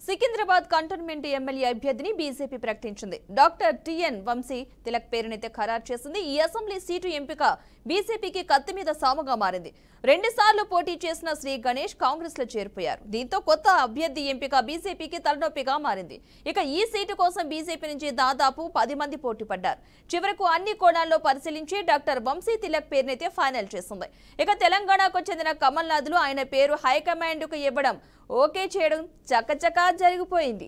Secunderabad cantonment M L A అభ్యర్థిని B J P ప్రకటించింది doctor T N Vamshi Tilak పేరునైతే ఖరారు చేసింది ఈ అసెంబ్లీ సీటు ఎంపిక బీజేపీకి కత్తి మీద సాముగా మారింది రెండుసార్లు పోటీ చేసిన శ్రీ గణేష్ కాంగ్రెస్ లో చేరిపోయారు దీంతో కొత్త అభ్యర్థి ఎంపిక బీజేపీకి తలనొప్పిగా మారింది ఇక ఈ సీటు కోసం బీజేపీ నుంచి దాదాపు పది మంది పోటీ పడ్డారు చివరకు అన్ని కోణాల్లో పరిశీలించి డాక్టర్ వంశీ తిలక్ పేరునైతే ఫైనల్ చేసింది ఇక తెలంగాణకు చెందిన కమల్నాథ్లు ఆయన పేరు హైకమాండ్ కు ఇవ్వడం ఓకే చేయడం చకచకా జరిగిపోయింది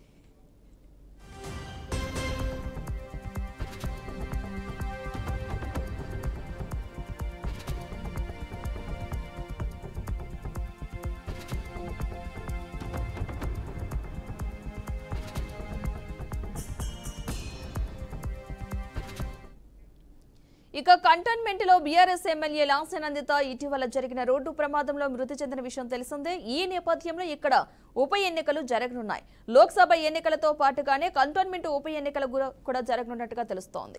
ఇక కంటోన్మెంట్ లో బీఆర్ఎస్ ఎమ్మెల్యే లాసెనందిత ఇటీవల జరిగిన రోడ్డు ప్రమాదంలో మృతి చెందిన విషయం తెలిసిందే ఈ నేపథ్యంలో ఇక్కడ ఉప ఎన్నికలు జరగనున్నాయి లోక్సభ ఎన్నికలతో పాటుగానే కంటోన్మెంట్ ఉప ఎన్నికలు కూడా- కూడా జరగనున్నట్టుగా తెలుస్తోంది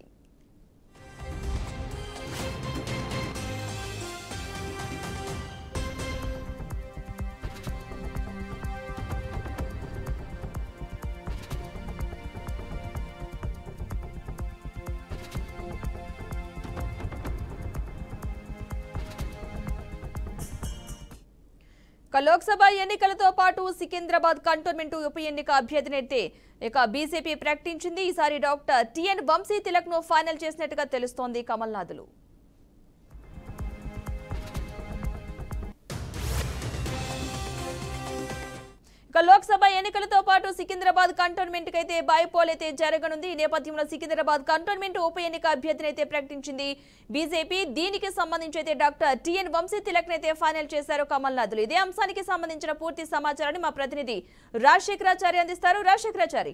ఇక లోక్సభ ఎన్నికలతో పాటు సికింద్రాబాద్ కంటోన్మెంట్ ఉప ఎన్నిక అభ్యర్థినైతే ఇక బీజేపీ ప్రకటించింది ఈసారి డాక్టర్ టిఎన్ వంశీ తిలక్ ను ఫైనల్ చేసినట్టుగా తెలుస్తోంది కమల్నాథులు ఇక లోక్సభ ఎన్నికలతో పాటు సికింద్రాబాద్ కంటోన్మెంట్ కి అయితే బైపోల్ అయితే జరగనుంది ఈ నేపథ్యంలో సికింద్రాబాద్ కంటోన్మెంట్ ఉప ఎన్నిక అభ్యర్థిని అయితే ప్రకటించింది బీజేపీ దీనికి సంబంధించి అయితే డాక్టర్ టిఎన్ వంశీ తిలక్ అయితే ఫైనల్ చేశారు కమల్నాథులు ఇదే అంశానికి సంబంధించిన పూర్తి సమాచారాన్ని మా ప్రతినిధి రాజశేఖరాచారి అందిస్తారు రాజశేఖరాచారి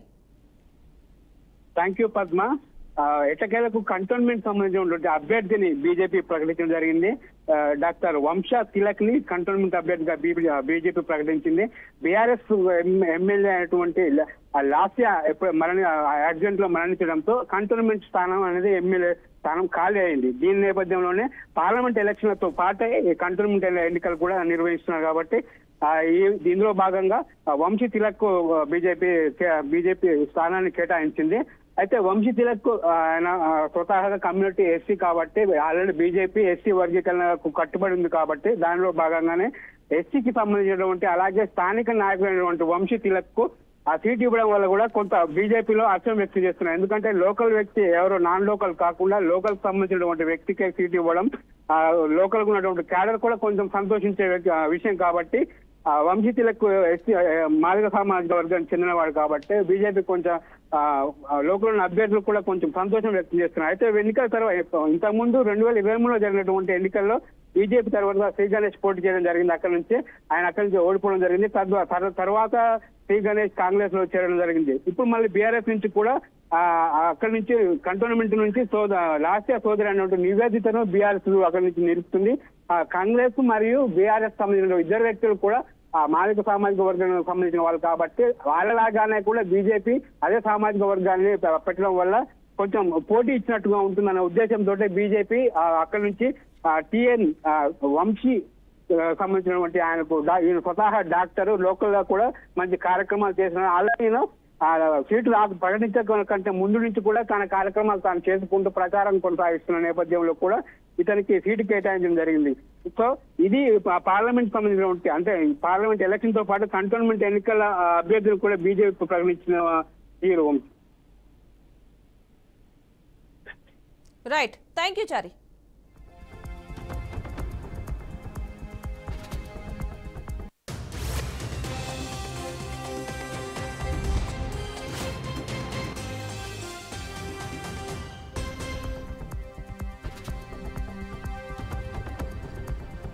థ్యాంక్ యూ పద్మ ఆ, ఎట్టకేలకు కంటోన్మెంట్ సంబంధించినటువంటి అభ్యర్థిని బీజేపీ ప్రకటించడం జరిగింది ఆ, డాక్టర్ వంశ తిలక్ ని కంటోన్మెంట్ అభ్యర్థిగా బీజేపీ ప్రకటించింది బీఆర్ఎస్ ఎమ్మెల్యే అయినటువంటి ల- ఆ లాస్య ఎప్పుడు మరణ యాక్సిడెంట్ లో మరణించడంతో కంటోన్మెంట్ స్థానం అనేది ఎమ్మెల్యే స్థానం ఖాళీ అయింది దీని నేపథ్యంలోనే పార్లమెంట్ ఎలక్షన్లతో పాటే ఈ కంటోన్మెంట్ ఎన్నికలు కూడా నిర్వహిస్తున్నారు కాబట్టి ఆ, ఈ దీనిలో భాగంగా ఆ, వంశీ తిలక్ బీజేపీ బీజేపీ స్థానాన్ని కేటాయించింది అయితే వంశీ తిలక్ ఆ, ఆయన ఆ, స్వతహాగా కమ్యూనిటీ ఎస్సీ కాబట్టి ఆల్రెడీ బీజేపీ ఎస్సీ వర్గీకరణకు కట్టుబడి ఉంది కాబట్టి దానిలో భాగంగానే ఎస్సీకి సంబంధించినటువంటి అలాగే స్థానిక నాయకులైనటువంటి వంశీ తిలక్ కు ఆ సీట్ ఇవ్వడం వల్ల కూడా కొంత బీజేపీలో హర్షం వ్యక్తం చేస్తున్నారు ఎందుకంటే లోకల్ వ్యక్తి ఎవరో నాన్ లోకల్ కాకుండా లోకల్ సంబంధించినటువంటి వ్యక్తికే సీట్ ఇవ్వడం ఆ లోకల్ ఉన్నటువంటి క్యాడర్ కూడా కొంచెం సంతోషించే వ్యక్తి- ఆ, విషయం కాబట్టి ఆ వంశీ తిలక్ ఎస్సీ మాదిగ సామాజిక వర్గానికి చెందినవాడు కాబట్టి బీజేపీ కొంచెం ఆ, ఆ, లోకల్ ఉన్న అభ్యర్థులు కూడా కొంచెం సంతోషం వ్యక్తం చేస్తున్నారు అయితే ఎన్నికల తర్వాత ఇంతకు ముందు రెండు వేల ఇరవై మూడులో జరిగినటువంటి ఎన్నికల్లో బీజేపీ తర్వాత శ్రీ గణేష్ పోటీ చేయడం జరిగింది అక్కడ నుంచి ఆయన అక్కడి నుంచి ఓడిపోవడం జరిగింది తద్వా- తర్- తర్వాత శ్రీ గణేష్ కాంగ్రెస్ లో చేరడం జరిగింది ఇప్పుడు మళ్ళీ బీఆర్ఎస్ నుంచి కూడా ఆ, అక్కడి నుంచి కంటోన్మెంట్ నుంచి సోద లాస్ట్ సోదరి అనేటువంటి నివేదితను బీఆర్ఎస్ అక్కడి నుంచి నిలుపుతుంది ఆ, కాంగ్రెస్ మరియు బీఆర్ఎస్ సంబంధించిన ఇద్దరు వ్యక్తులు కూడా ఆ మాలిక సామాజిక వర్గానికి సంబంధించిన వాళ్ళు కాబట్టి వాళ్ళలాగానే కూడా బీజేపీ అదే సామాజిక వర్గాన్ని పె- పెట్టడం వల్ల కొంచెం పోటీ ఇచ్చినట్టుగా ఉంటుందన్న ఉద్దేశంతో బీజేపీ అక్కడి నుంచి టిఎన్ వంశీ ఆ, సంబంధించినటువంటి ఆయనకు డా- ఈయన స్వతహా డాక్టర్ లోకల్ గా కూడా మంచి కార్యక్రమాలు చేసిన ఆల్రెడీ సీటు నాకు ప్రకటించే కంటే ముందు నుంచి కూడా తన కార్యక్రమాలు తాను చేసుకుంటూ ప్రచారం కొనసాగిస్తున్న నేపథ్యంలో కూడా ఇతనికి సీటు కేటాయించడం జరిగింది సో ఇది పా- పార్లమెంట్ సంబంధించినటువంటి అంటే పార్లమెంట్ ఎలక్షన్ తో పాటు కంటోన్మెంట్ ఎన్నికల ఆ, అభ్యర్థులు కూడా బీజేపీ ప్రకటించిన తీరు రైట్ థ్యాంక్ యూ చారి